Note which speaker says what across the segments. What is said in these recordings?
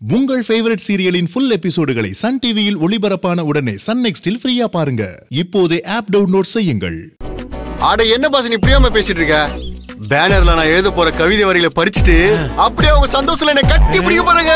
Speaker 1: உங்கள் ஃபேவரட் சீரியலின் ஃபுல் எபிசோடுகளை சன் டிவியில் ஒளிபரப்பான உடனே சன் நெக்ஸ்டில் ஃப்ரீயா பாருங்க இப்போதே ஆப் டவுன்லோட் செய்யுங்கள்
Speaker 2: அட என்ன பாஸ் நீ பிரியாம பேசிட்டு இருக்க பேனர்ல நான் எழுத போற கவிதை வரிகளை படிச்சுட்டு அப்படியே அவங்க சந்தோஷத்துல என்ன கட்டி பிடிக்க போறாங்க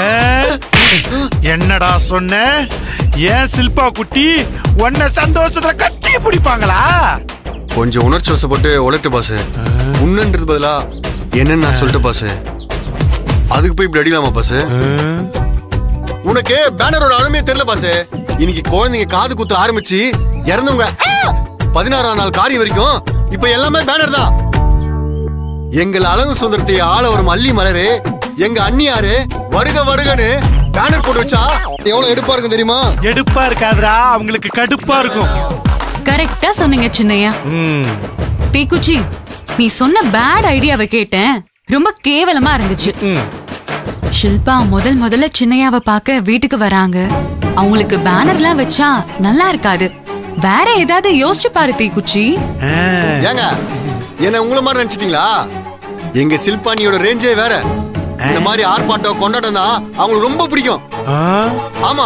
Speaker 3: என்னடா சொன்ன ஏன் சில்பா குட்டி உன்னை சந்தோஷத்துல கட்டி பிடிப்பாங்களா
Speaker 2: கொஞ்சம் உணர்ச்சி வசப்பட்டு உழைட்டு பாஸ் உன்னன்றது பதிலா என்னன்னு நான் சொல்லிட்டு பாஸ் அதுக்கு போய் இப்படி அடிக்கலாமா பாஸ் உனக்கு பேனரோட அருமையே தெரியல பாஸ் இன்னைக்கு குழந்தைங்க காது குத்த ஆரம்பிச்சு இறந்தவங்க ஆ! பதினாறாம் நாள் காரியம் வரைக்கும் இப்ப எல்லாமே பேனர் தான் எங்கள் அழகு சுதந்திரத்தை ஆள வரும் அள்ளி மலரே எங்க அண்ணியாரு வருக வருகன்னு பேனர் போட்டு வச்சா எவ்வளவு எடுப்பா இருக்கும் தெரியுமா
Speaker 3: எடுப்பா இருக்காதுடா அவங்களுக்கு கடுப்பா இருக்கும்
Speaker 4: கரெக்டா சொன்னீங்க சின்னையா
Speaker 3: ம்.
Speaker 4: தீக்குச்சி நீ சொன்ன பேட் ஐடியாவை கேட்டேன் ரொம்ப கேவலமா இருந்துச்சு
Speaker 3: ம்.
Speaker 4: ஷில்பா முதல் முதல்ல சின்னையாவை பார்க்க வீட்டுக்கு வராங்க அவங்களுக்கு பேனர்லாம் வச்சா நல்லா இருக்காது வேற ஏதாவது யோசிச்சு பாரு தீக்குச்சி
Speaker 3: ஆ.
Speaker 2: ஏங்க என்ன உங்களை மாதிரி நினைச்சிட்டீங்களா எங்க சில்பானியோட ரேஞ்சே வேற இந்த மாதிரி ஆர்ப்பாட்டம் கொண்டாட்டம் தான் அவங்களுக்கு ரொம்ப பிடிக்கும்
Speaker 3: ஆ?
Speaker 2: ஆமா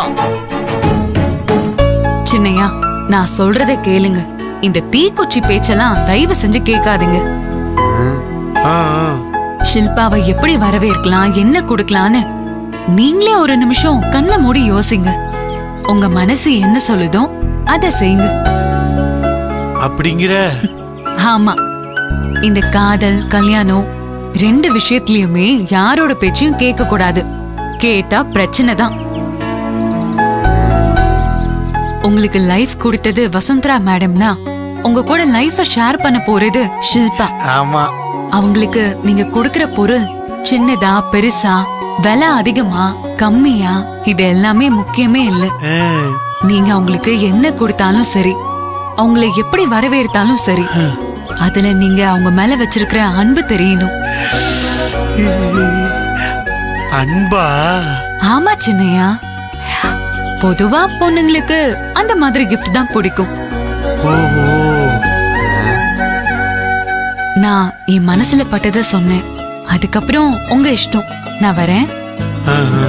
Speaker 4: சின்னையா நான் சொல்றத கேளுங்க இந்த தீக்குச்சி பேச்செல்லாம் தயவு செஞ்சு கேட்காதீங்க
Speaker 3: ஆ, ஆ.
Speaker 4: ஷில்பாவை எப்படி வரவேற்கலாம் என்ன கொடுக்கலான்னு நீங்களே ஒரு நிமிஷம் கண்ணை மூடி யோசிங்க உங்க மனசு என்ன சொல்லுதோ அத செய்யுங்க
Speaker 3: அப்படிங்கிற
Speaker 4: ஆமா இந்த காதல் கல்யாணம் ரெண்டு விஷயத்துலயுமே யாரோட பேச்சையும் கேட்க கூடாது கேட்டா பிரச்சனை தான் உங்களுக்கு லைஃப் கொடுத்தது வசுந்தரா மேடம்னா உங்க கூட லைஃப ஷேர் பண்ண போறது ஷில்பா
Speaker 3: ஆமா
Speaker 4: அவங்களுக்கு நீங்க கொடுக்கிற பொருள் சின்னதா பெருசா விலை அதிகமா கம்மியா இது எல்லாமே முக்கியமே இல்ல
Speaker 3: ஆ.
Speaker 4: நீங்க அவங்களுக்கு என்ன கொடுத்தாலும் சரி அவங்கள எப்படி வரவேற்த்தாலும் சரி அதுல நீங்க அவங்க மேல வச்சிருக்கிற அன்பு தெரியணும்
Speaker 3: அன்பா
Speaker 4: ஆமா சின்னையா பொதுவா பொண்ணுங்களுக்கு அந்த மாதிரி கிஃப்ட் தான் பிடிக்கும்
Speaker 3: ஓஹோ
Speaker 4: நான் என் மனசுல பட்டதை சொன்னேன் அதுக்கப்புறம் உங்க இஷ்டம் நான் வரேன்
Speaker 3: ஆ, ஆ.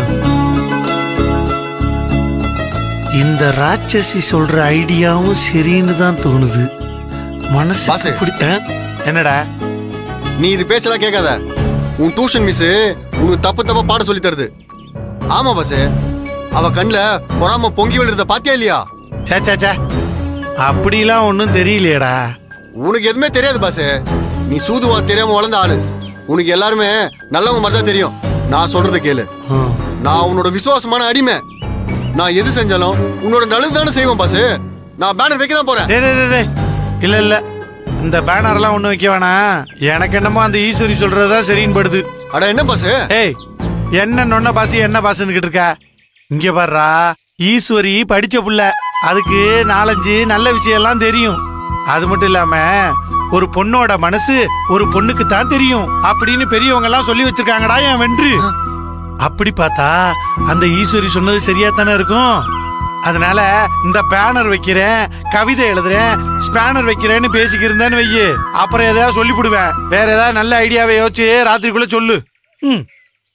Speaker 3: இந்த ராட்சசி சொல்ற ஐடியாவும் சரின்னு தான் தோணுது மனசு
Speaker 2: பாசு.
Speaker 3: பிடி- ஆ? என்னடா
Speaker 2: நீ இது பேச்செல்லாம் கேட்காத உன் டியூஷன் மிஸ் உனக்கு தப்பு தப்பா பாட சொல்லி தருது ஆமா பாஸ் அவ கண்ணுல பொறாம பொங்கி விழுறத பாத்தியா இல்லையா
Speaker 3: சே சே சே அப்படிலாம் ஒன்றும் தெரியலையேடா
Speaker 2: உனக்கு எதுவுமே தெரியாது பாஸ் நீ சூதுவா தெரியாம வளர்ந்த ஆளு உனக்கு எல்லாருமே நல்லவங்க மாதிரி தான் தெரியும் நான் சொல்றத கேளு
Speaker 3: ஆ.
Speaker 2: நான் உன்னோட விசுவாசமான அடிமை நான் எது செஞ்சாலும் உன்னோட நல்லது தானே செய்வேன் பாஸ் நான் பேனர் வைக்க தான் போறேன்
Speaker 3: டேய், டேய், டேய், டேய். இல்ல இல்ல இந்த பேனர்லாம் ஒண்ணும் வைக்க வேணாம் எனக்கு என்னமோ அந்த ஈஸ்வரி சொல்றதுதான் சரின்னு படுது
Speaker 2: அட என்ன பாஸ்
Speaker 3: ஏய் என்ன நொன்ன பாசி என்ன பாசுன்னு இருக்க இங்க பாருடா ஈஸ்வரி படிச்ச புள்ள அதுக்கு நாலஞ்சு நல்ல விஷயம் எல்லாம் தெரியும் அது மட்டும் இல்லாம ஒரு பொண்ணோட மனசு ஒரு பொண்ணுக்கு தான் தெரியும் அப்படின்னு பெரியவங்க எல்லாம் சொல்லி வச்சிருக்காங்கடா என் வென்று அப்படி பார்த்தா அந்த ஈஸ்வரி சொன்னது சரியா தானே இருக்கும் அதனால இந்த பேனர் வைக்கிறேன் கவிதை எழுதுறேன் ஸ்பேனர் வைக்கிறேன்னு பேசிக்கிருந்தேன்னு வையு அப்புறம் ஏதாவது சொல்லிவிடுவேன் வேற ஏதாவது நல்ல ஐடியாவை யோசிச்சு ராத்திரிக்குள்ள சொல்லு ம்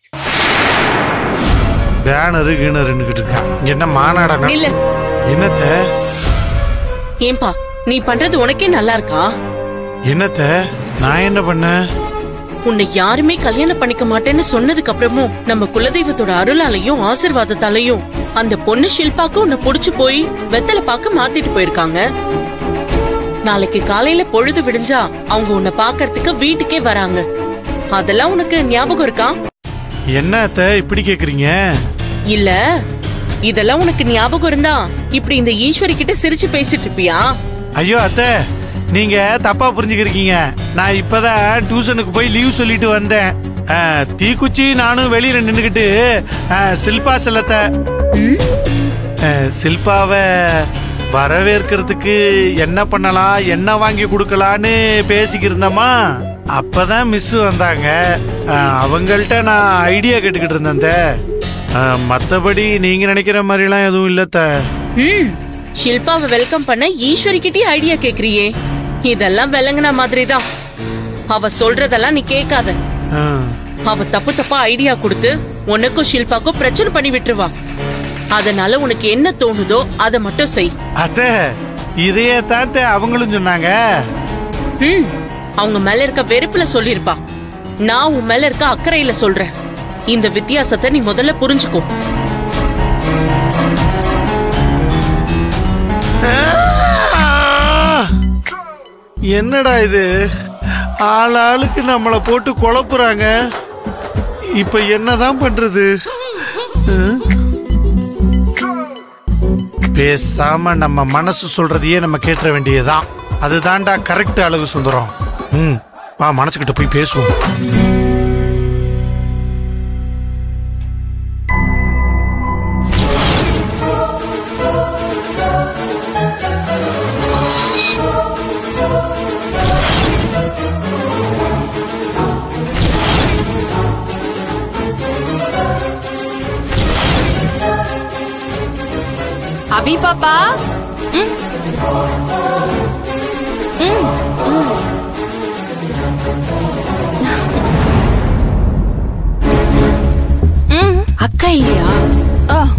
Speaker 3: பேனரு கீனருன்னுகிட்டு இருக்கான் என்ன மாநாடம்
Speaker 5: இல்ல
Speaker 3: என்னத்த
Speaker 5: ஏன்பா நீ பண்றது உனக்கே நல்லா இருக்கா
Speaker 3: என்னத்த நான் என்ன பண்ணேன்
Speaker 5: உன்னை யாருமே கல்யாணம் பண்ணிக்க மாட்டேன்னு சொன்னதுக்கு அப்புறமும் நம்ம குலதெய்வத்தோட அருளாலையும் ஆசிர்வாதத்தாலையும் அந்த பொண்ணு ஷில்பாக்கு உன்னை புடிச்சு போய் வெத்தலை பாக்க மாத்திட்டு போயிருக்காங்க நாளைக்கு காலையில பொழுது விடிஞ்சா அவங்க உன்னை பாக்கறதுக்கு வீட்டுக்கே வராங்க அதெல்லாம் உனக்கு ஞாபகம் இருக்கா
Speaker 3: என்ன அத்த இப்படி கேக்குறீங்க
Speaker 5: இல்ல இதெல்லாம் உனக்கு ஞாபகம் இருந்தா இப்படி இந்த ஈஸ்வரி கிட்ட சிரிச்சு பேசிட்டு இருப்பியா
Speaker 3: ஐயோ அத்தை நீங்க தப்பா புரிஞ்சுக்கிறீங்க நான் இப்பதான் டியூஷனுக்கு போய் லீவ் சொல்லிட்டு வந்தேன் ஆ, தீக்குச்சி நானும் வெளியில நின்னுக்கிட்டு ஆ, சில்பா செல்லத்தை ஆ, சில்பாவை வரவேற்கிறதுக்கு என்ன பண்ணலாம் என்ன வாங்கி கொடுக்கலான்னு பேசிக்கிருந்தோமா அப்பதான் மிஸ் வந்தாங்க ஆ, அவங்கள்ட்ட நான் ஐடியா கேட்டுக்கிட்டு இருந்தேன் அத்தை. ஆ, மத்தபடி நீங்க நினைக்கிற மாதிரிலாம் எதுவும் இல்லத்த
Speaker 5: ம் ஷில்பாவை வெல்கம் பண்ண ஈஸ்வரி கிட்டே ஐடியா கேக்குறியே இதெல்லாம் விளங்குன மாதிரி தான் அவ சொல்றதெல்லாம் நீ கேட்காத
Speaker 3: ஆ
Speaker 5: அவ தப்பு தப்பா ஐடியா கொடுத்து உனக்கும் ஷில்பாக்கும் பிரச்சனை பண்ணி விட்டுருவா அதனால உனக்கு என்ன தோணுதோ அதை மட்டும் செய்
Speaker 3: அத்தை இதையே தாத்த அவங்களும் சொன்னாங்க
Speaker 5: ம் அவங்க மேல இருக்க வெறுப்புல சொல்லிருப்பா நான் உன் மேல இருக்க அக்கறையில சொல்றேன் இந்த வித்தியாசத்தை நீ முதல்ல புரிஞ்சுக்கோ
Speaker 3: என்னடா இது ஆள் ஆளுக்கு நம்மளை போட்டு குழப்புறாங்க இப்ப என்னதான் பண்றது ம்? பேசாம நம்ம மனசு சொல்றதையே நம்ம கேட்டுற வேண்டியதுதான் அதுதான்டா கரெக்ட் அழகு சுந்தரம் ம் வா மனசுக்கிட்ட போய் பேசுவோம்
Speaker 6: அபி பாப்பா அக்கா இல்லையா